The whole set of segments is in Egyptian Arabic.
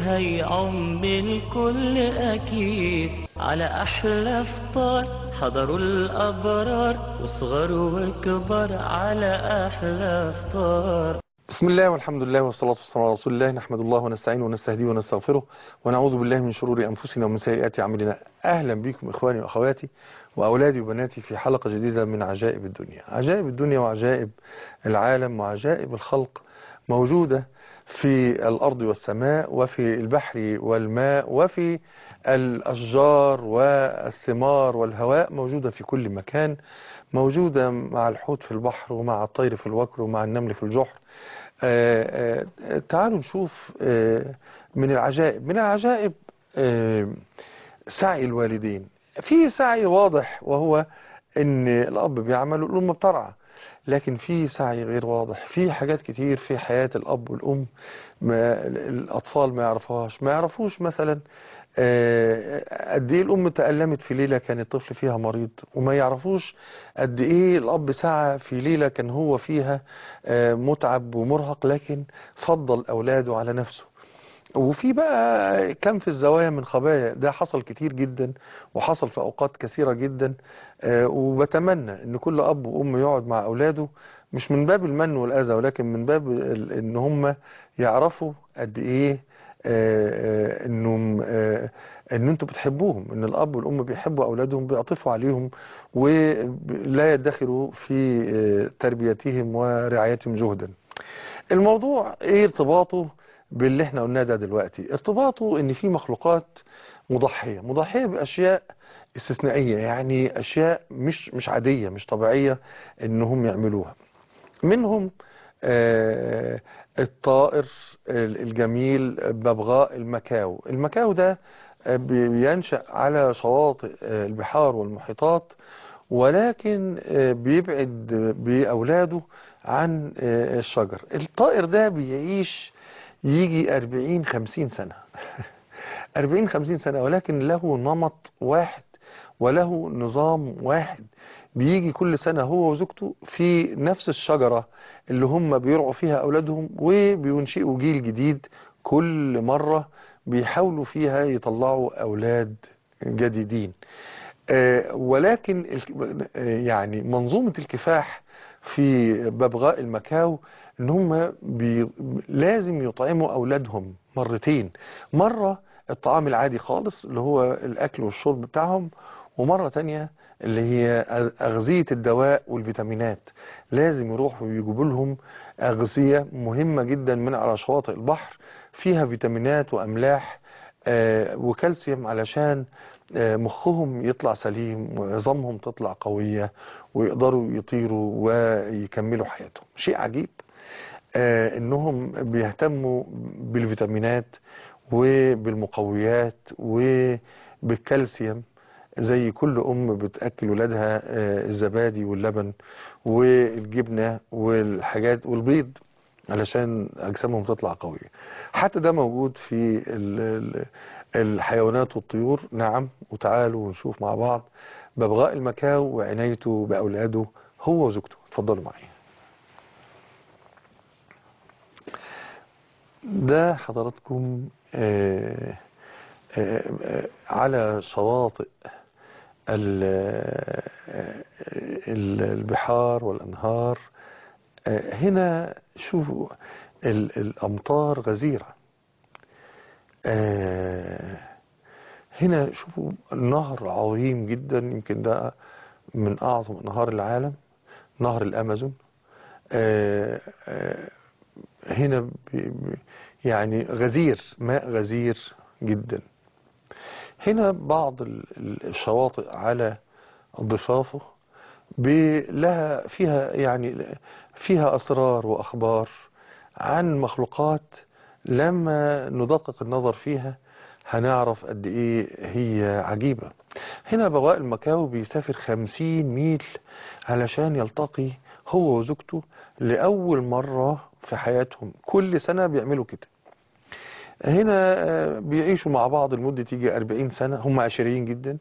هيعم الكل أكيد على أحلى فطار حضروا الأبرار وصغر وكبر على أحلى فطار بسم الله والحمد لله والصلاة والسلام على رسول الله نحمد الله ونستعينه ونستهديه ونستغفره ونعوذ بالله من شرور أنفسنا ومن سيئات أعمالنا أهلا بكم إخواني وأخواتي وأولادي وبناتي في حلقة جديدة من عجائب الدنيا عجائب الدنيا وعجائب العالم وعجائب الخلق موجودة في الأرض والسماء وفي البحر والماء وفي الأشجار والثمار والهواء موجودة في كل مكان موجودة مع الحوت في البحر ومع الطير في الوكر ومع النمل في الجحر آآ آآ تعالوا نشوف من العجائب من العجائب سعي الوالدين في سعي واضح وهو ان الاب بيعمل والام بترعى لكن في سعي غير واضح في حاجات كتير في حياة الاب والام ما الاطفال ما يعرفوهاش ما يعرفوش مثلا قد ايه الام تألمت في ليلة كان الطفل فيها مريض وما يعرفوش قد ايه الاب سعى في ليلة كان هو فيها متعب ومرهق لكن فضل اولاده على نفسه وفي بقى كم في الزوايا من خبايا ده حصل كتير جدا وحصل في اوقات كثيرة جدا وبتمنى ان كل اب وام يقعد مع اولاده مش من باب المن والاذى ولكن من باب ان هم يعرفوا قد ايه انهم ان انتوا بتحبوهم ان الاب والام بيحبوا اولادهم بيعطفوا عليهم ولا يدخروا في تربيتهم ورعايتهم جهدا الموضوع ايه ارتباطه باللي احنا قلناه ده دلوقتي ارتباطه ان في مخلوقات مضحية مضحية باشياء استثنائية يعني اشياء مش مش عادية مش طبيعية انهم يعملوها منهم آه الطائر الجميل ببغاء المكاو المكاو ده بينشأ على شواطئ البحار والمحيطات ولكن بيبعد بأولاده عن الشجر الطائر ده بيعيش يجي 40 50 سنة 40 50 سنة ولكن له نمط واحد وله نظام واحد بيجي كل سنة هو وزوجته في نفس الشجرة اللي هم بيرعوا فيها أولادهم وبينشئوا جيل جديد كل مرة بيحاولوا فيها يطلعوا أولاد جديدين ولكن يعني منظومة الكفاح في ببغاء المكاو ان هم بي لازم يطعموا اولادهم مرتين مرة الطعام العادي خالص اللي هو الاكل والشرب بتاعهم ومرة تانية اللي هي أغذية الدواء والفيتامينات لازم يروحوا يجيبوا لهم أغذية مهمة جدا من على شواطئ البحر فيها فيتامينات وأملاح آه وكالسيوم علشان آه مخهم يطلع سليم وعظامهم تطلع قوية ويقدروا يطيروا ويكملوا حياتهم شيء عجيب آه انهم بيهتموا بالفيتامينات وبالمقويات وبالكالسيوم زي كل ام بتاكل ولادها الزبادي واللبن والجبنه والحاجات والبيض علشان اجسامهم تطلع قويه حتى ده موجود في الحيوانات والطيور نعم وتعالوا ونشوف مع بعض ببغاء المكاو وعنايته باولاده هو وزوجته اتفضلوا معايا ده حضراتكم آآ آآ على شواطئ البحار والأنهار هنا شوفوا الأمطار غزيرة هنا شوفوا نهر عظيم جدا يمكن ده من أعظم أنهار العالم نهر الأمازون هنا يعني غزير ماء غزير جدا هنا بعض الشواطئ على ضفافه لها فيها يعني فيها أسرار وأخبار عن مخلوقات لما ندقق النظر فيها هنعرف قد إيه هي عجيبة هنا بغاء المكاو بيسافر خمسين ميل علشان يلتقي هو وزوجته لأول مرة في حياتهم كل سنة بيعملوا كده هنا بيعيشوا مع بعض لمدة تيجي 40 سنة هم عشريين جدا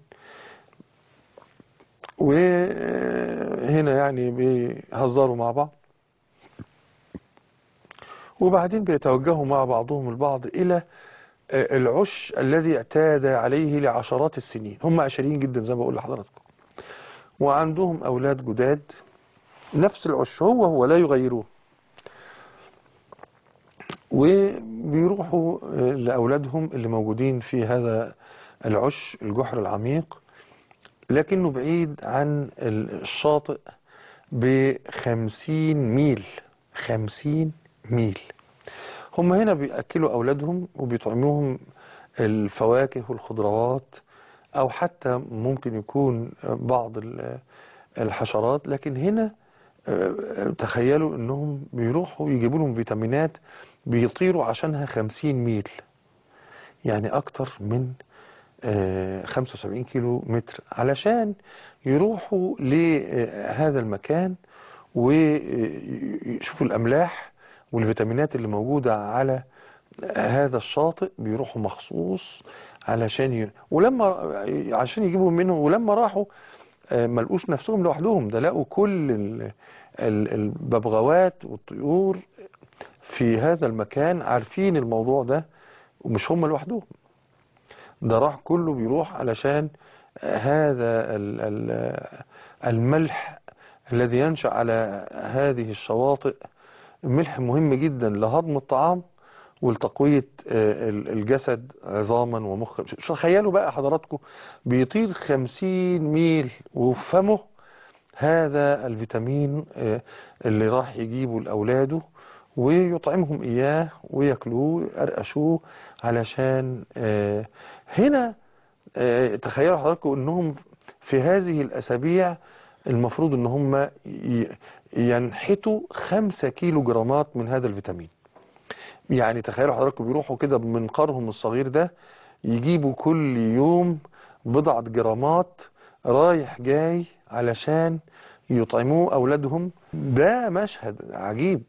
وهنا يعني بيهزروا مع بعض وبعدين بيتوجهوا مع بعضهم البعض إلى آه، العش الذي اعتاد عليه لعشرات السنين هم عشرين جدا زي ما بقول لحضراتكم وعندهم أولاد جداد نفس العش هو هو لا يغيروه وبيروحوا آه، لأولادهم اللي موجودين في هذا العش الجحر العميق لكنه بعيد عن الشاطئ بخمسين ميل خمسين ميل هم هنا بيأكلوا أولادهم وبيطعموهم الفواكه والخضروات أو حتى ممكن يكون بعض ال- الحشرات لكن هنا آه، تخيلوا انهم بيروحوا يجيبوا لهم فيتامينات بيطيروا عشانها خمسين ميل يعني اكتر من آه، 75 كيلو متر علشان يروحوا لهذا المكان ويشوفوا الاملاح والفيتامينات اللي موجودة على هذا الشاطئ بيروحوا مخصوص علشان ي... ولما عشان يجيبوا منه ولما راحوا آه، ما لقوش نفسهم لوحدهم ده لقوا كل ال- ال- الببغاوات والطيور في هذا المكان عارفين الموضوع ده ومش هم لوحدهم ده راح كله بيروح علشان هذا ال- ال- الملح الذي ينشأ على هذه الشواطئ ملح مهم جدا لهضم الطعام ولتقوية آه، ال- الجسد عظاما ومخ شو- تخيلوا بقى حضراتكم بيطير خمسين ميل وفمه هذا الفيتامين آه، اللي راح يجيبه لأولاده ويطعمهم إياه وياكلوه ويقرقشوه علشان آه، هنا آه، تخيلوا حضراتكم انهم في هذه الأسابيع المفروض ان هم ي- ينحتوا خمسة كيلو جرامات من هذا الفيتامين يعني تخيلوا حضراتكم بيروحوا كده بمنقارهم الصغير ده يجيبوا كل يوم بضعة جرامات رايح جاي علشان يطعموه أولادهم ده مشهد عجيب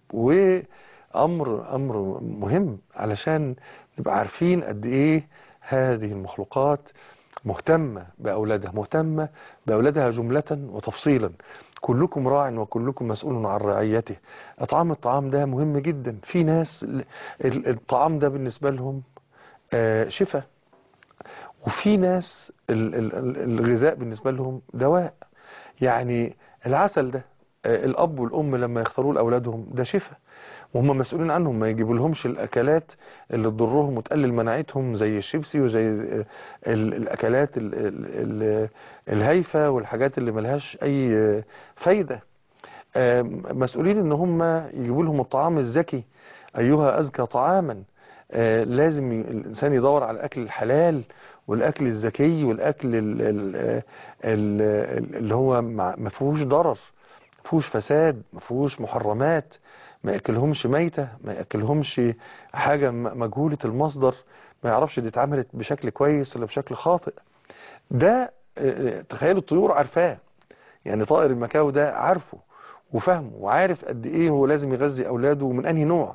وأمر أمر مهم علشان نبقى عارفين قد إيه هذه المخلوقات مهتمة بأولادها مهتمة بأولادها جملة وتفصيلا كلكم راع وكلكم مسؤول عن رعيته اطعام الطعام ده مهم جدا في ناس ال- ال- الطعام ده بالنسبة لهم آه، شفاء وفي ناس ال- ال- ال- الغذاء بالنسبة لهم دواء يعني العسل ده آه، الأب والأم لما يختاروه لأولادهم ده شفاء وهم مسؤولين عنهم ما يجيبوا لهمش الأكلات اللي تضرهم وتقلل مناعتهم زي الشيبسي وزي آه، ال- الأكلات ال- ال- ال- الهايفة والحاجات اللي ملهاش أي آه، فايدة آه، مسؤولين ان هم يجيبوا لهم الطعام الزكي ايها ازكى طعاما آه، لازم ي- الانسان يدور على الاكل الحلال والاكل الزكي والاكل ال- ال- ال- ال- اللي هو مع- ما فيهوش ضرر ما فيهوش فساد ما فيهوش محرمات ما ياكلهمش ميتة ما ياكلهمش حاجة م- مجهولة المصدر ما يعرفش دي اتعملت بشكل كويس ولا بشكل خاطئ ده آه، تخيلوا الطيور عارفاه يعني طائر المكاو ده عارفه وفاهمه وعارف قد ايه هو لازم يغذي اولاده ومن انهي نوع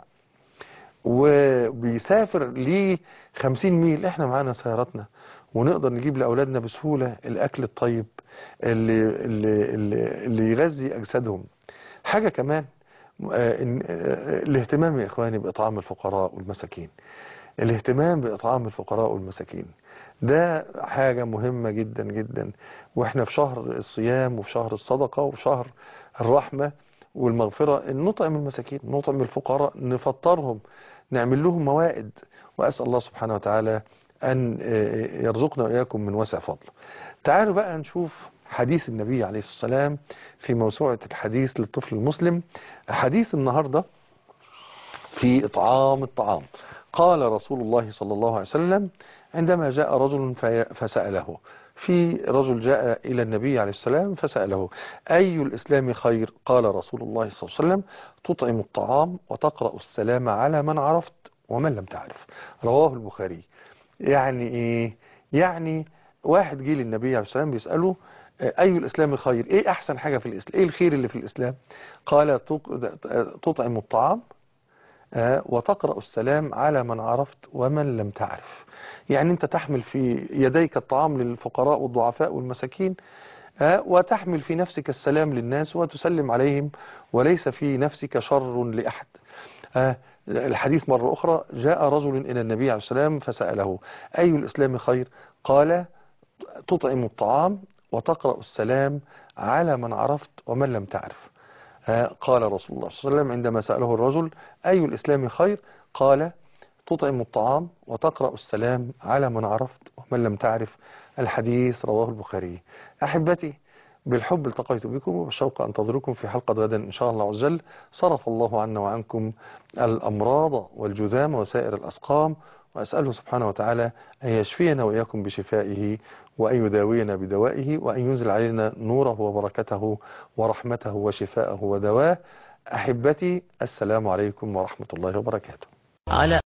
وبيسافر ليه 50 ميل احنا معانا سياراتنا ونقدر نجيب لاولادنا بسهولة الاكل الطيب اللي اللي اللي, اللي يغذي اجسادهم حاجة كمان آه، إن- آه، الاهتمام يا اخواني باطعام الفقراء والمساكين الاهتمام باطعام الفقراء والمساكين ده حاجة مهمة جدا جدا واحنا في شهر الصيام وفي شهر الصدقة وفي شهر الرحمة والمغفرة إن نطعم المساكين نطعم الفقراء نفطرهم نعمل لهم موائد وأسأل الله سبحانه وتعالى أن آه، يرزقنا وإياكم من واسع فضله تعالوا بقى نشوف حديث النبي عليه الصلاة والسلام في موسوعة الحديث للطفل المسلم حديث النهاردة في إطعام الطعام قال رسول الله صلى الله عليه وسلم عندما جاء رجل في- فسأله في رجل جاء إلى النبي عليه السلام فسأله أي الإسلام خير قال رسول الله صلى الله عليه وسلم تطعم الطعام وتقرأ السلام على من عرفت ومن لم تعرف رواه البخاري يعني إيه يعني واحد جه للنبي عليه السلام بيسأله آه، أي الإسلام خير إيه أحسن حاجة في الإسلام إيه الخير اللي في الإسلام قال تق- تطعم الطعام آه، وتقرأ السلام على من عرفت ومن لم تعرف يعني أنت تحمل في يديك الطعام للفقراء والضعفاء والمساكين آه، وتحمل في نفسك السلام للناس وتسلم عليهم وليس في نفسك شر لأحد آه، الحديث مرة أخرى جاء رجل إلى النبي عليه السلام فسأله أي الإسلام خير قال تطعم الطعام وتقرأ السلام على من عرفت ومن لم تعرف ها قال رسول الله صلى الله عليه وسلم عندما سأله الرجل أي الإسلام خير قال تطعم الطعام وتقرأ السلام على من عرفت ومن لم تعرف الحديث رواه البخاري أحبتي بالحب التقيت بكم وبالشوق أنتظركم في حلقة غدا إن شاء الله عز وجل صرف الله عنا وعنكم الأمراض والجذام وسائر الأسقام وأسأله سبحانه وتعالى أن يشفينا وإياكم بشفائه وأن يداوينا بدوائه وأن ينزل علينا نوره وبركته ورحمته وشفاءه ودواه أحبتي السلام عليكم ورحمة الله وبركاته على